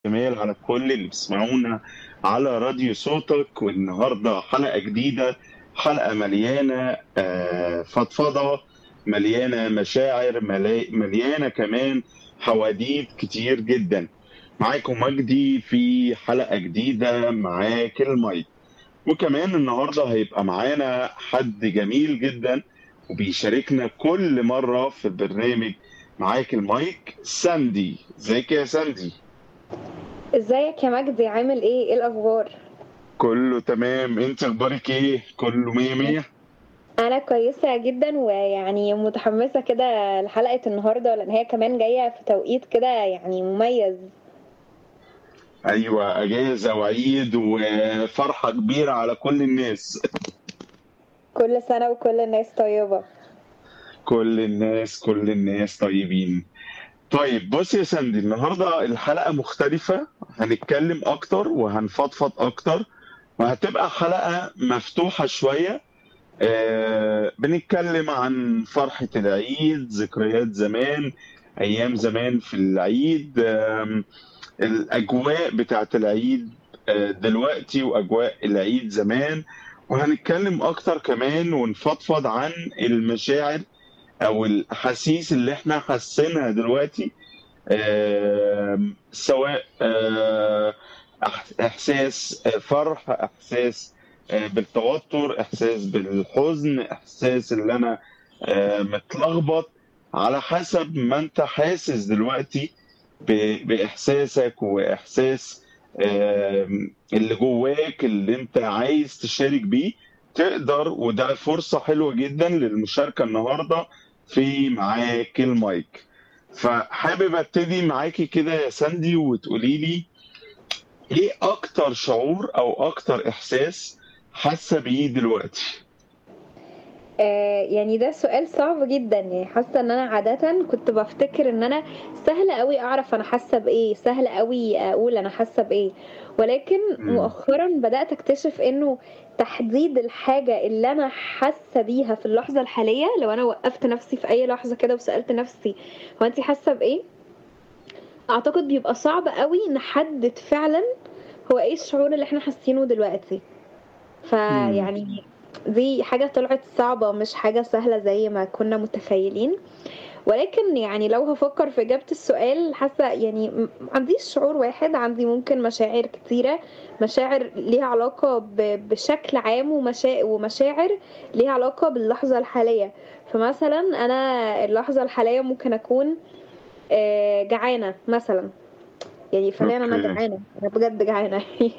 جمال على كل اللي بيسمعونا على راديو صوتك والنهارده حلقة جديدة حلقة مليانة آه، فضفضة مليانة مشاعر ملا- مليانة كمان حواديت كتير جدا معاكم مجدي في حلقة جديدة معاك المايك وكمان النهارده هيبقى معانا حد جميل جدا وبيشاركنا كل مرة في برنامج معاك المايك ساندي ازيك يا ساندي ازيك يا مجدي عامل ايه ايه الاخبار كله تمام انت اخبارك ايه كله مية مية انا كويسه جدا ويعني متحمسه كده لحلقه النهارده لان هي كمان جايه في توقيت كده يعني مميز ايوه اجازة وعيد وفرحة كبيرة على كل الناس كل سنه وكل الناس طيبه كل الناس كل الناس طيبين طيب بص يا ساندي النهارده الحلقة مختلفة هنتكلم اكتر وهنفضفض اكتر وهتبقى حلقة مفتوحة شوية آه بنتكلم عن فرحة العيد ذكريات زمان أيام زمان في العيد آم، الأجواء بتاعت العيد آه، دلوقتي وأجواء العيد زمان وهنتكلم أكتر كمان ونفضفض عن المشاعر أو الأحاسيس اللي احنا حاسينها دلوقتي آم، سواء آه، أح- إحساس آه، فرح إحساس آه، بالتوتر إحساس بالحزن إحساس اللي أنا آه، متلخبط على حسب ما أنت حاسس دلوقتي ب- بإحساسك وإحساس آم، اللي جواك اللي أنت عايز تشارك بيه تقدر وده فرصة حلوة جدا للمشاركة النهاردة في معاك المايك فحابب ابتدي معاكي كده يا ساندي وتقولي لي ايه اكتر شعور او اكتر احساس حاسه بيه دلوقتي آه يعني ده سؤال صعب جدا يعني حاسه ان انا عاده كنت بفتكر ان انا سهل قوي اعرف انا حاسه بايه سهل قوي اقول انا حاسه بايه ولكن مم. مؤخرا بدات اكتشف انه تحديد الحاجه اللي انا حاسه بيها في اللحظه الحاليه لو انا وقفت نفسي في اي لحظه كده وسالت نفسي هو انت حاسه بايه اعتقد بيبقى صعب قوي نحدد فعلا هو ايه الشعور اللي احنا حاسينه دلوقتي مم. فيعني دي حاجة طلعت صعبة مش حاجة سهلة زي ما كنا متخيلين ولكن يعني لو هفكر في إجابة السؤال حاسة يعني م- عنديش شعور واحد عندي ممكن مشاعر كتيرة مشاعر ليها علاقة ب- بشكل عام ومشا... ومشاعر ليها علاقة باللحظة الحالية فمثلا أنا اللحظة الحالية ممكن أكون آه، جعانة مثلا يعني فعليا أنا اوكي جعانة أنا بجد جعانة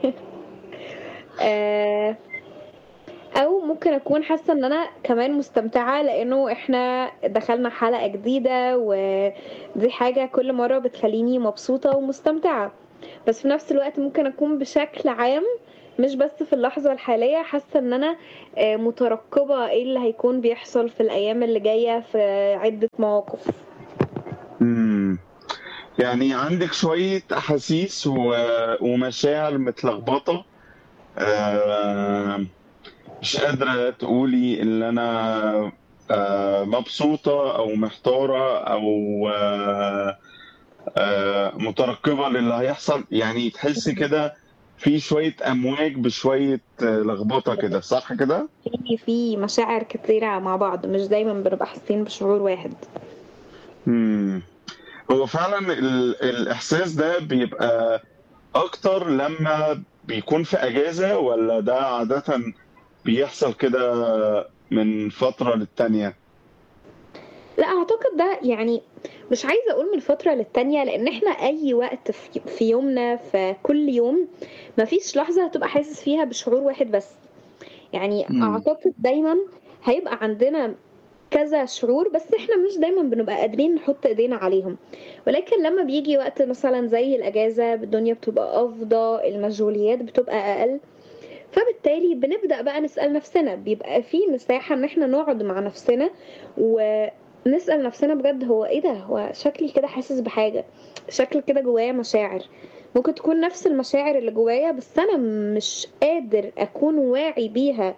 آه، او ممكن اكون حاسه ان انا كمان مستمتعه لانه احنا دخلنا حلقه جديده ودي حاجه كل مره بتخليني مبسوطه ومستمتعه بس في نفس الوقت ممكن اكون بشكل عام مش بس في اللحظه الحاليه حاسه ان انا آه، مترقبه ايه اللي هيكون بيحصل في الايام اللي جايه في عده مواقف مم. يعني عندك شويه احاسيس و... ومشاعر متلخبطه آه، مش قادره تقولي ان انا آه، مبسوطه او محتاره او آه، آه، مترقبة للي هيحصل يعني تحس كده في شوية أمواج بشوية آه، لخبطة كده صح كده؟ في في مشاعر كتيره مع بعض مش دايما بنبقى حاسين بشعور واحد مم. هو فعلا ال- الإحساس ده بيبقى أكتر لما بيكون في أجازة ولا ده عادة بيحصل كده من فترة للتانية؟ لا اعتقد ده يعني مش عايزه اقول من فتره للتانية لان احنا اي وقت في في يومنا في كل يوم مفيش لحظه هتبقى حاسس فيها بشعور واحد بس يعني مم. اعتقد دايما هيبقى عندنا كذا شعور بس احنا مش دايما بنبقى قادرين نحط ايدينا عليهم ولكن لما بيجي وقت مثلا زي الاجازه الدنيا بتبقى افضى المشغوليات بتبقى اقل فبالتالي بنبدأ بقى نسأل نفسنا بيبقى في مساحة ان احنا نقعد مع نفسنا ونسأل نفسنا بجد هو ايه ده هو شكلي كده حاسس بحاجة شكل كده جوايا مشاعر ممكن تكون نفس المشاعر اللي جوايا بس انا مش قادر اكون واعي بيها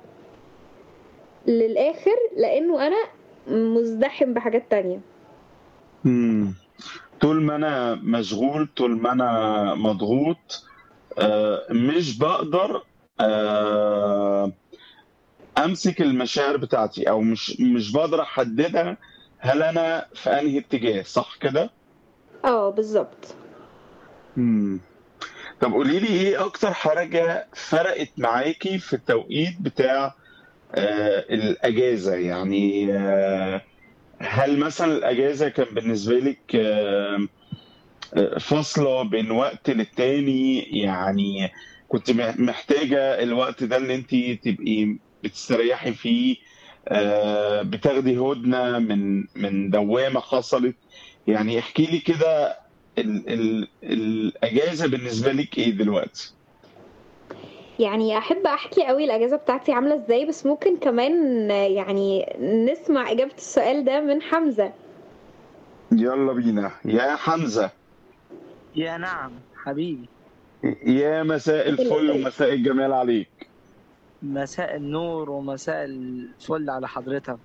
للآخر لانه انا مزدحم بحاجات تانية مم. طول ما انا مشغول طول ما انا مضغوط آه، مش بقدر آه، امسك المشاعر بتاعتي او مش مش بقدر احددها هل انا في انهي اتجاه صح كده اه بالظبط مم. طب قولي لي ايه اكتر حاجة فرقت معاكي في التوقيت بتاع آه الاجازة يعني آه هل مثلا الاجازة كان بالنسبة لك آه آه، فاصلة بين وقت للتاني يعني كنت مح- محتاجة الوقت ده ان انت تبقي بتستريحي فيه آه بتاخدي هدنة من من دوامة حصلت يعني احكي لي كده ال ال الأجازة بالنسبة لك إيه دلوقتي؟ يعني احب احكي قوي الاجازه بتاعتي عامله ازاي بس ممكن كمان يعني نسمع اجابه السؤال ده من حمزه يلا بينا يا حمزة يا نعم حبيبي يا مساء الفل ومساء الجمال عليك مساء النور ومساء الفل على حضرتك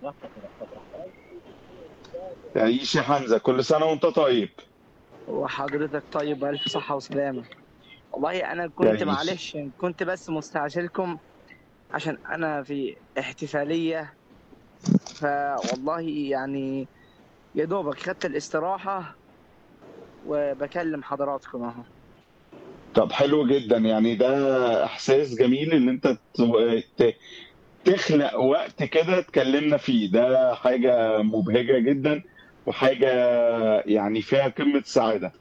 تعيش يا حمزة كل سنة وأنت طيب وحضرتك طيب ألف صحة وسلامة والله أنا كنت تعيش. معلش كنت بس مستعجلكم عشان أنا في احتفالية فوالله يعني يا دوبك خدت الاستراحة وبكلم حضراتكم أهو طب حلو جدا يعني ده إحساس جميل إن أنت ت- ت- تخلق وقت كده تكلمنا فيه ده حاجة مبهجة جدا وحاجة يعني فيها قمة سعادة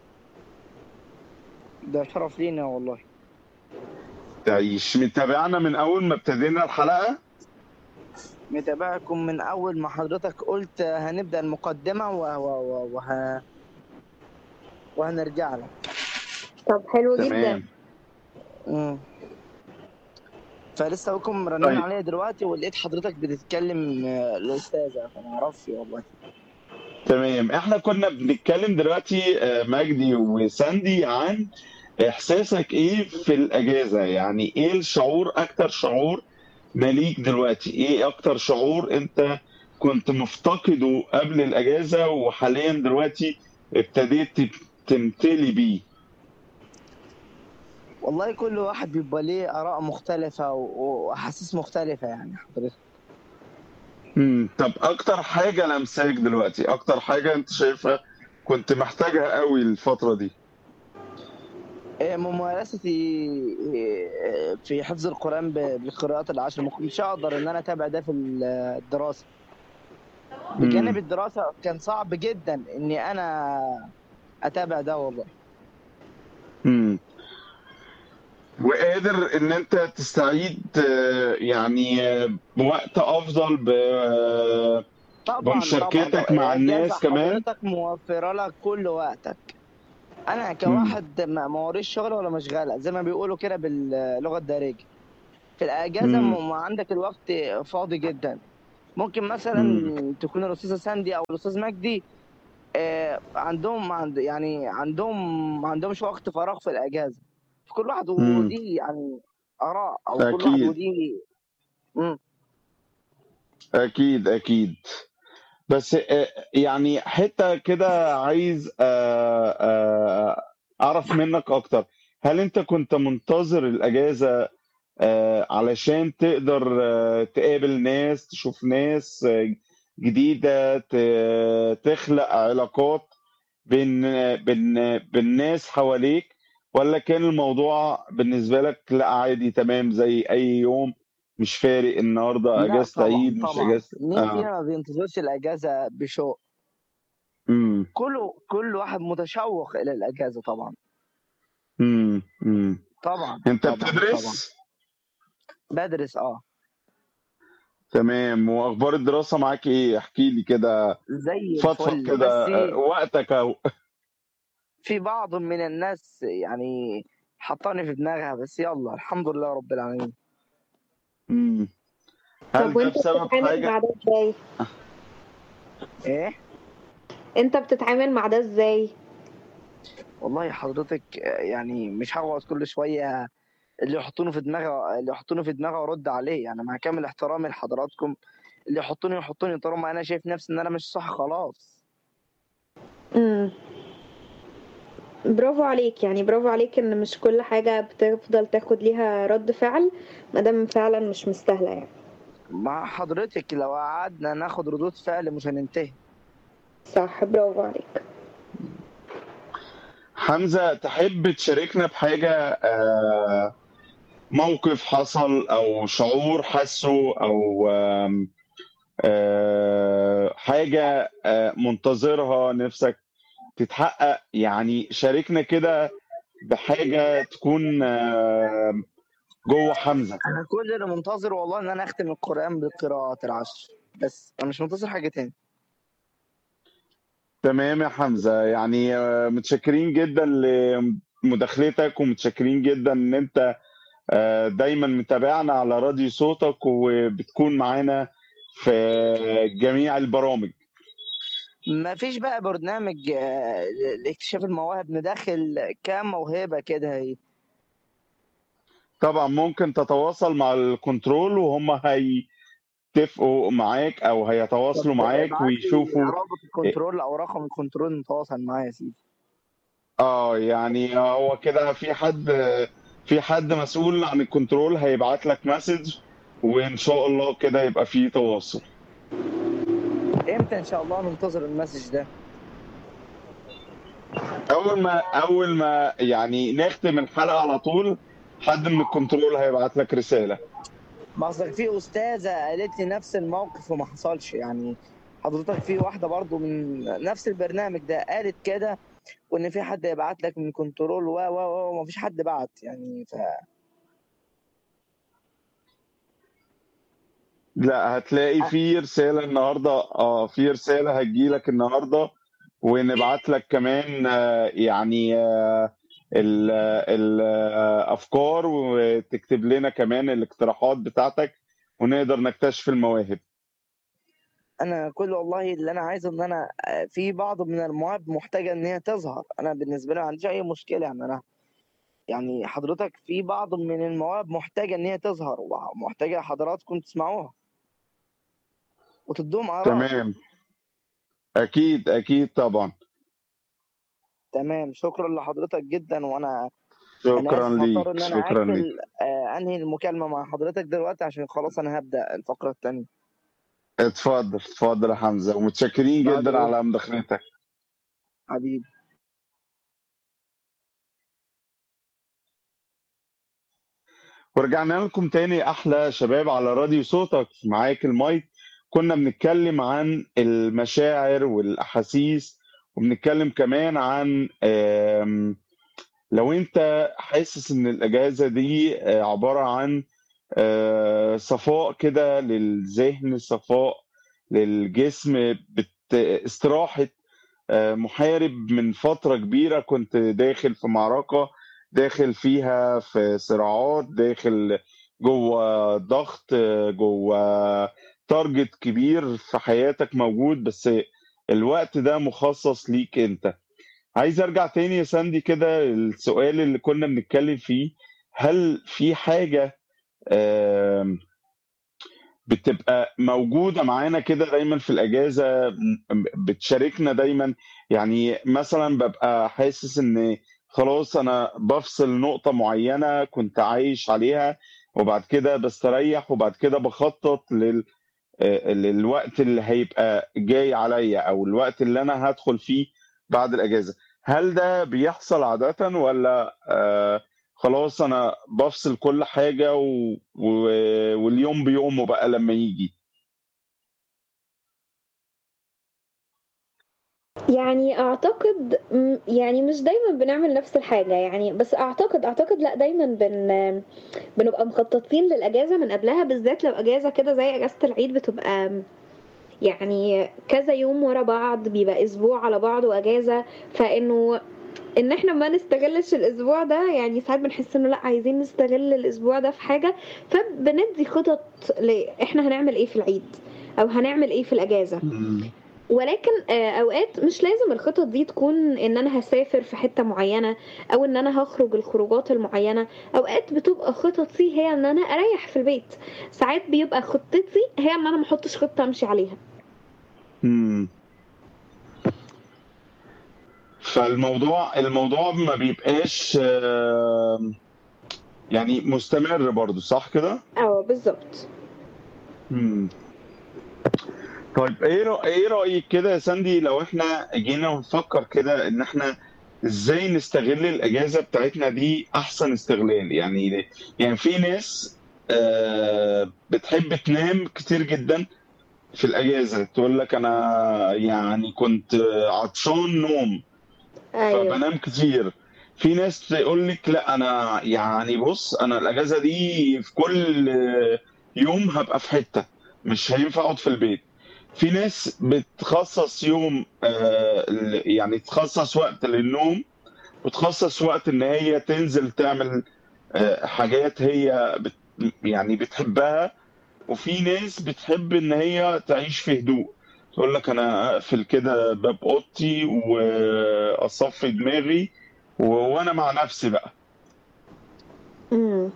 ده شرف لينا والله تعيش متابعنا من أول ما ابتدينا الحلقة متابعكم من أول ما حضرتك قلت هنبدأ المقدمة و... و... و... وه... وهنرجع لك طب حلو جدا تمام مم. فلسه بكم رنين طيب. عليا دلوقتي ولقيت حضرتك بتتكلم آه، الأستاذة فما أعرفش والله تمام احنا كنا بنتكلم دلوقتي آه، مجدي وساندي عن احساسك ايه في الاجازه يعني ايه الشعور اكتر شعور مليك دلوقتي ايه اكتر شعور انت كنت مفتقده قبل الاجازه وحاليا دلوقتي ابتديت تب- تمتلي بيه والله كل واحد بيبقى ليه آراء مختلفة و- وأحاسيس مختلفة يعني حضرتك امم طب اكتر حاجه لمساك دلوقتي اكتر حاجه انت شايفها كنت محتاجها قوي الفتره دي آه، ممارستي آه، في حفظ القرآن ب- بالقراءات العشر ما كنتش أقدر إن أنا أتابع ده في الدراسة بجانب الدراسة كان صعب جدا إني أنا أتابع ده والله امم وقادر ان انت تستعيد آه، يعني آه، بوقت افضل ب طبعا بمشاركتك طبعا مع الناس الأجازة كمان؟ حضرتك موفرة لك كل وقتك أنا كواحد ما ما وريش شغل ولا مشغلة زي ما بيقولوا كده باللغة الدارجة في الأجازة مم. م- عندك الوقت فاضي جدا ممكن مثلا مم. تكون الأستاذة ساندي أو الأستاذ مجدي آه، عندهم عند يعني عندهم ما عندهمش وقت فراغ في الأجازة كل واحد مم. ودي يعني آراء أو كل واحد أكيد. ودي مم. اكيد اكيد بس آه، يعني حته كده عايز آه، آه، اعرف منك اكتر هل انت كنت منتظر الاجازه آه، علشان تقدر آه، تقابل ناس تشوف ناس آه، جديده ت- تخلق علاقات بين بين بالناس حواليك ولا كان الموضوع بالنسبه لك لا عادي تمام زي اي يوم مش فارق النهارده لا اجازه طبعا عيد مش طبعا اجازه مين اه فينا ما بينتظرش الأجازة بشوق امم كله كل واحد متشوق الى الاجازه طبعا امم امم طبعا انت طبعا طبعا بتدرس بدرس اه تمام واخبار الدراسه معاك ايه احكي لي كده زي فضفض الفل كده بس آه، وقتك اهو في بعض من الناس يعني حطاني في دماغها بس يلا الحمد لله رب العالمين امم هل طب ده وانت بسبب بتتعامل حاجه مع ده ازاي ايه انت بتتعامل مع ده ازاي والله حضرتك آه، يعني مش هقعد كل شويه اللي يحطونه في دماغي اللي يحطونه في دماغي وارد عليه يعني مع كامل احترامي لحضراتكم اللي يحطوني يحطوني طالما انا شايف نفسي ان انا مش صح خلاص امم برافو عليك يعني برافو عليك ان مش كل حاجة بتفضل تاخد ليها رد فعل مادام فعلا مش مستاهلة يعني مع حضرتك لو قعدنا ناخد ردود فعل مش هننتهي صح برافو عليك حمزة تحب تشاركنا بحاجة آه، موقف حصل أو شعور حسه أو آم، آه، حاجة آه، منتظرها نفسك تتحقق يعني شاركنا كده بحاجة تكون آه، جوه حمزة انا كل اللي منتظر والله ان انا اختم القران بالقراءات العشر بس انا مش منتظر حاجه تاني تمام يا حمزة يعني آه، متشكرين جدا لمداخلتك ومتشكرين جدا ان انت آه، دايما متابعنا على راديو صوتك وبتكون معانا في جميع البرامج ما فيش بقى برنامج آه، لاكتشاف المواهب ندخل كام موهبه كده هي طبعا ممكن تتواصل مع الكنترول وهم هيتفقوا معاك او هيتواصلوا معاك ابعت لي ويشوفوا رابط الكنترول او رقم الكنترول نتواصل معاه يا سيدي اه يعني هو كده في حد في حد مسؤول عن الكنترول هيبعت لك مسج وان شاء الله كده يبقى في تواصل امتى ان شاء الله ننتظر المسج ده اول ما اول ما يعني نختم الحلقه على طول حد من الكنترول هيبعت لك رساله ما اصلك في استاذه قالت لي نفس الموقف وما حصلش يعني حضرتك في واحده برضو من نفس البرنامج ده قالت كده وان في حد يبعت لك من كنترول و و و وما فيش حد بعت يعني ف لا هتلاقي في رساله النهارده اه في رساله هتجيلك النهارده ونبعت لك كمان آه، يعني آه، ال- الافكار وتكتب لنا كمان الاقتراحات بتاعتك ونقدر نكتشف المواهب انا كل والله اللي انا عايزه ان انا في بعض من المواهب محتاجه ان هي تظهر انا بالنسبه لي ما عنديش اي مشكله يعني انا يعني حضرتك في بعض من المواهب محتاجه ان هي تظهر ومحتاجه حضراتكم تسمعوها وتدوم اراء تمام اكيد اكيد طبعا تمام شكرا لحضرتك جدا وانا انا شكرا اسف ليك هضطر ان انا شكرا ليك اقفل آه انهي المكالمه مع حضرتك دلوقتي عشان خلاص انا هبدا الفقره الثانيه اتفضل اتفضل يا حمزه ومتشكرين بعد جدا إذن على مداخلتك حبيبي ورجعنا لكم تاني احلى شباب على راديو صوتك معاك المايك كنا بنتكلم عن المشاعر والاحاسيس وبنتكلم كمان عن آم، لو انت حاسس ان الاجازه دي آه، عباره عن آه، صفاء كده للذهن صفاء للجسم بت... استراحه آه، محارب من فتره كبيره كنت داخل في معركه داخل فيها في صراعات داخل جوه ضغط آه، جوه تارجت كبير في حياتك موجود بس الوقت ده مخصص ليك انت عايز ارجع تاني يا ساندي كده السؤال اللي كنا بنتكلم فيه هل في حاجة آم، بتبقى موجودة معانا كده دايما في الأجازة م- بتشاركنا دايما يعني مثلا ببقى حاسس إن خلاص أنا بفصل نقطة معينة كنت عايش عليها وبعد كده بستريح وبعد كده بخطط لل آه، للوقت اللي هيبقى جاي عليا أو الوقت اللي أنا هدخل فيه بعد الأجازة هل ده بيحصل عادة ولا آه خلاص أنا بفصل كل حاجة و... و... واليوم بيومه بقى لما يجي يعني اعتقد م- يعني مش دايما بنعمل نفس الحاجة يعني بس اعتقد اعتقد لا دايما بن بنبقى مخططين للاجازة من قبلها بالذات لو اجازة كده زي اجازة العيد بتبقى يعني كذا يوم ورا بعض بيبقى اسبوع على بعضه اجازة فانه ان احنا ما نستغلش الاسبوع ده يعني ساعات بنحس انه لا عايزين نستغل الاسبوع ده في حاجة فبندي خطط ل... احنا هنعمل ايه في العيد او هنعمل ايه في الاجازة ولكن آه، اوقات مش لازم الخطط دي تكون ان انا هسافر في حتة معينة او ان انا هخرج الخروجات المعينة اوقات بتبقى خططي هي ان انا اريح في البيت ساعات بيبقى خطتي هي ان انا ما احطش خطة امشي عليها مم. فالموضوع الموضوع ما بيبقاش آه، يعني مستمر برضو صح كده؟ اه بالظبط مم. طيب ايه رأ- ايه رأيك كده يا ساندي لو احنا جينا نفكر كده ان احنا ازاي نستغل الاجازة بتاعتنا دي احسن استغلال يعني يعني في ناس آه، بتحب تنام كتير جدا في الاجازة تقول لك انا يعني كنت عطشان نوم ايوه فبنام كتير في ناس تقول لك لا انا يعني بص انا الاجازه دي في كل يوم هبقى في حته مش هينفع اقعد في البيت في ناس بتخصص يوم آه، يعني تخصص وقت للنوم وتخصص وقت ان هي تنزل تعمل آه، حاجات هي بت يعني بتحبها وفي ناس بتحب ان هي تعيش في هدوء تقول لك انا اقفل كده باب اوضتي واصفي دماغي و- وانا مع نفسي بقى امم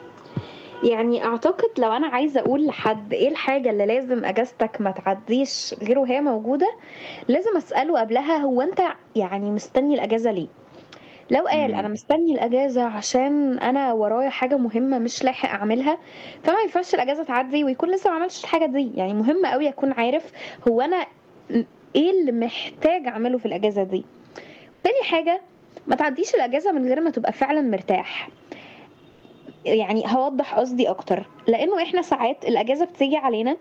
يعني اعتقد لو انا عايزه اقول لحد ايه الحاجه اللي لازم اجازتك ما تعديش غير وهي موجوده لازم اساله قبلها هو انت يعني مستني الاجازه ليه لو قال مم. انا مستني الاجازه عشان انا ورايا حاجه مهمه مش لاحق اعملها فما ينفعش الاجازه تعدي ويكون لسه ما عملش الحاجه دي يعني مهم قوي اكون عارف هو انا م- ايه اللي محتاج اعمله في الاجازه دي تاني حاجه ما تعديش الاجازه من غير ما تبقى فعلا مرتاح يعني هوضح قصدي اكتر لانه احنا ساعات الاجازه بتيجي علينا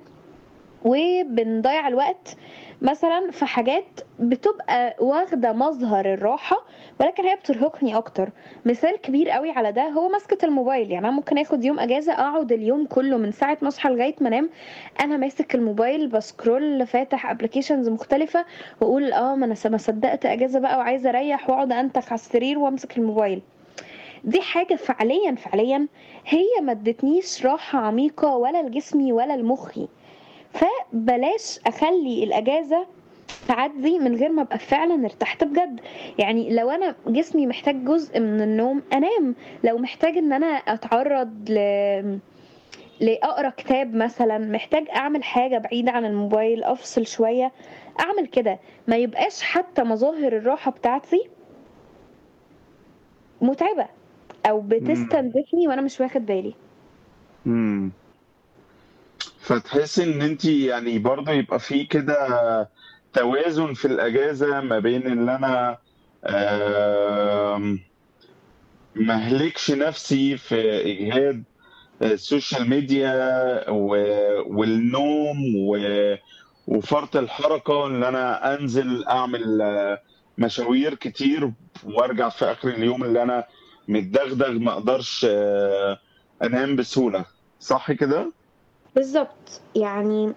وبنضيع الوقت مثلا في حاجات بتبقى واخده مظهر الراحه ولكن هي بترهقني اكتر مثال كبير قوي على ده هو مسكه الموبايل يعني انا ممكن اخد يوم اجازه اقعد اليوم كله من ساعه ما اصحى لغايه ما انام انا ماسك الموبايل بسكرول فاتح ابلكيشنز مختلفه واقول اه ما انا ما صدقت اجازه بقى وعايزه اريح واقعد انتخ على السرير وامسك الموبايل دي حاجة فعليا فعليا هي ما ادتنيش راحة عميقة ولا لجسمي ولا لمخي فبلاش اخلي الاجازة تعدي من غير ما ابقى فعلا ارتحت بجد يعني لو انا جسمي محتاج جزء من النوم انام لو محتاج ان انا اتعرض ل لاقرا كتاب مثلا محتاج اعمل حاجه بعيده عن الموبايل افصل شويه اعمل كده ما يبقاش حتى مظاهر الراحه بتاعتي متعبه او بتستنزفني وانا مش واخد بالي مم. فتحس ان انت يعني برضه يبقى في كده توازن في الاجازه ما بين ان انا آم، ما اهلكش نفسي في اجهاد السوشيال ميديا و- والنوم و- وفرط الحركه ان انا انزل اعمل آه، مشاوير كتير وارجع في اخر اليوم اللي انا متدغدغ ما اقدرش آه، انام بسهوله صح كده؟ بالظبط يعني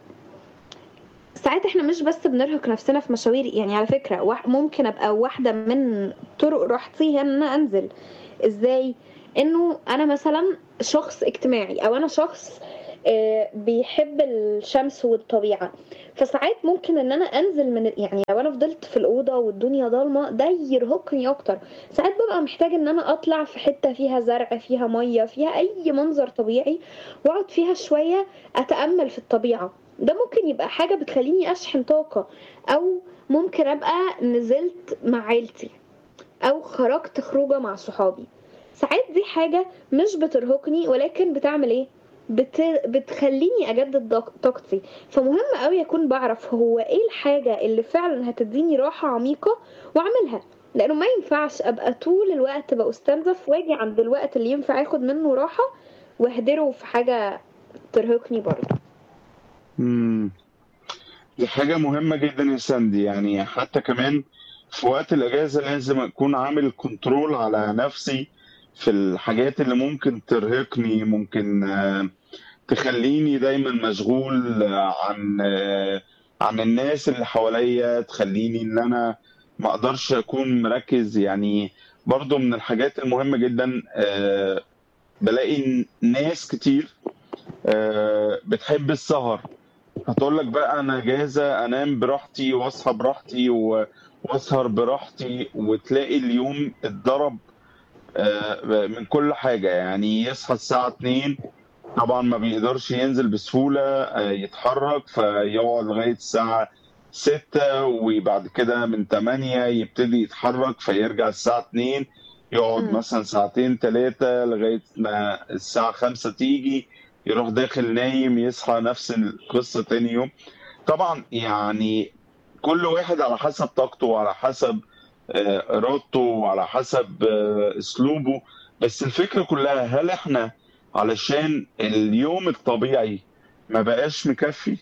ساعات احنا مش بس بنرهق نفسنا في مشاوير يعني على فكرة واح- ممكن ابقى واحدة من طرق راحتي هي ان انا انزل ازاي انه انا مثلا شخص اجتماعي او انا شخص آه، بيحب الشمس والطبيعة فساعات ممكن ان انا انزل من يعني لو انا فضلت في الاوضة والدنيا ضلمة ده يرهقني اكتر ساعات ببقى محتاج ان انا اطلع في حتة فيها زرع فيها مية فيها اي منظر طبيعي واقعد فيها شوية اتامل في الطبيعة ده ممكن يبقى حاجة بتخليني اشحن طاقة او ممكن ابقى نزلت مع عيلتي او خرجت خروجه مع صحابي ساعات دي حاجه مش بترهقني ولكن بتعمل ايه بت... بتخليني اجدد ضاق- طاقتي فمهم قوي اكون بعرف هو ايه الحاجه اللي فعلا هتديني راحه عميقه واعملها لانه ما ينفعش ابقى طول الوقت بستنزف واجي عند الوقت اللي ينفع اخد منه راحه واهدره في حاجه ترهقني برضه مم. دي حاجة مهمة جدا يا ساندي يعني حتى كمان في وقت الأجازة لازم أكون عامل كنترول على نفسي في الحاجات اللي ممكن ترهقني ممكن آه، تخليني دايما مشغول آه، عن آه، عن الناس اللي حواليا تخليني إن أنا ما أقدرش أكون مركز يعني برضو من الحاجات المهمة جدا آه، بلاقي ناس كتير آه، بتحب السهر هتقول لك بقى انا جاهزه انام براحتي واصحى براحتي و- واسهر براحتي وتلاقي اليوم اتضرب آه، من كل حاجه يعني يصحى الساعه 2 طبعا ما بيقدرش ينزل بسهوله آه، يتحرك فيقعد لغايه الساعه ستة وبعد كده من تمانية يبتدي يتحرك فيرجع الساعة اتنين يقعد مم. مثلا ساعتين تلاتة لغاية ما الساعة خمسة تيجي يروح داخل نايم يصحى نفس القصة تاني يوم طبعا يعني كل واحد على حسب طاقته وعلى حسب آه، ارادته وعلى حسب آه، اسلوبه بس الفكره كلها هل احنا علشان اليوم الطبيعي ما بقاش مكفي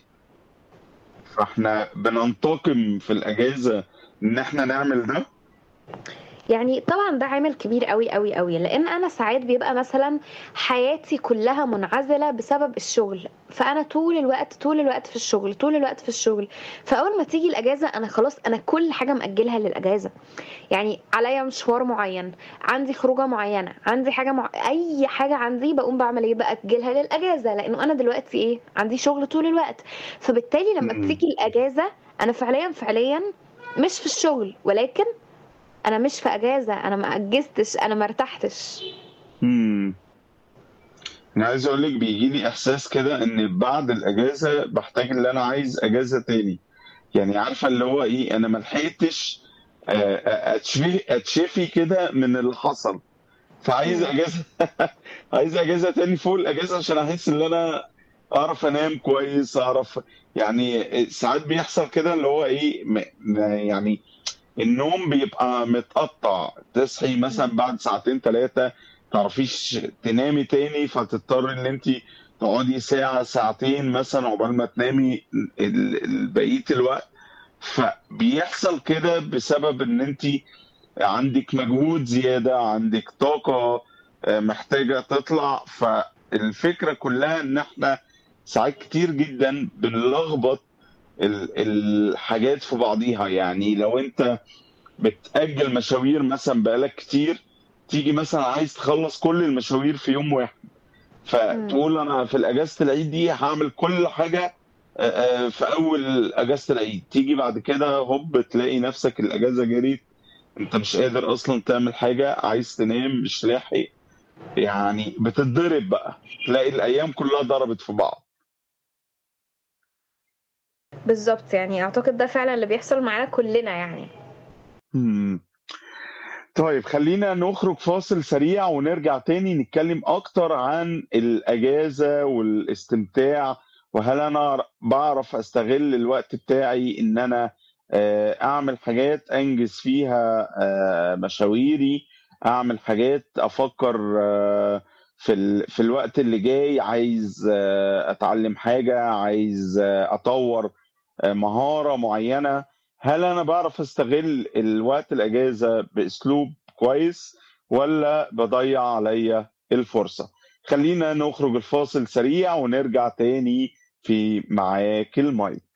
فاحنا بننتقم في الاجازه ان احنا نعمل ده يعني طبعا ده عامل كبير قوي قوي قوي لان انا ساعات بيبقى مثلا حياتي كلها منعزله بسبب الشغل فانا طول الوقت طول الوقت في الشغل طول الوقت في الشغل فاول ما تيجي الاجازه انا خلاص انا كل حاجه ماجلها للاجازه يعني عليا مشوار معين عندي خروجه معينه عندي حاجه مع... اي حاجه عندي بقوم بعمل ايه باجلها للاجازه لانه انا دلوقتي ايه عندي شغل طول الوقت فبالتالي لما مم. بتيجي الاجازه انا فعليا فعليا مش في الشغل ولكن انا مش في اجازه انا ما اجزتش انا ما ارتحتش امم انا عايز اقول لك بيجي لي احساس كده ان بعد الاجازه بحتاج ان انا عايز اجازه تاني يعني عارفه اللي هو ايه انا ما لحقتش آه، آه، اتشفي اتشفي كده من اللي حصل فعايز مم. اجازه عايز اجازه تاني فوق الاجازه عشان احس ان انا اعرف انام كويس اعرف يعني ساعات بيحصل كده اللي هو ايه م- م- يعني النوم بيبقى متقطع تصحي مثلا بعد ساعتين ثلاثه تعرفيش تنامي تاني فتضطري ان انت تقعدي ساعه ساعتين مثلا عقبال ما تنامي ال- ال- بقيه الوقت فبيحصل كده بسبب ان انت عندك مجهود زيادة عندك طاقة آه، محتاجة تطلع فالفكرة كلها ان احنا ساعات كتير جدا بنلخبط ال- الحاجات في بعضيها يعني لو انت بتأجل مشاوير مثلا بقالك كتير تيجي مثلا عايز تخلص كل المشاوير في يوم واحد فتقول انا في الاجازة العيد دي هعمل كل حاجة آه، آه، في اول اجازة العيد تيجي بعد كده هوب تلاقي نفسك الاجازة جريت انت مش قادر اصلا تعمل حاجة عايز تنام مش لاحق يعني بتتضرب بقى تلاقي الايام كلها ضربت في بعض بالظبط يعني اعتقد ده فعلا اللي بيحصل معانا كلنا يعني مم. طيب خلينا نخرج فاصل سريع ونرجع تاني نتكلم اكتر عن الاجازة والاستمتاع وهل انا بعرف استغل الوقت بتاعي ان انا آه، اعمل حاجات انجز فيها آه، مشاويري اعمل حاجات افكر آه، في ال... في الوقت اللي جاي عايز آه، اتعلم حاجة عايز آه، اطور آه، مهارة معينة هل انا بعرف استغل الوقت الاجازة باسلوب كويس ولا بضيع عليا الفرصة خلينا نخرج الفاصل سريع ونرجع تاني في معاك المايك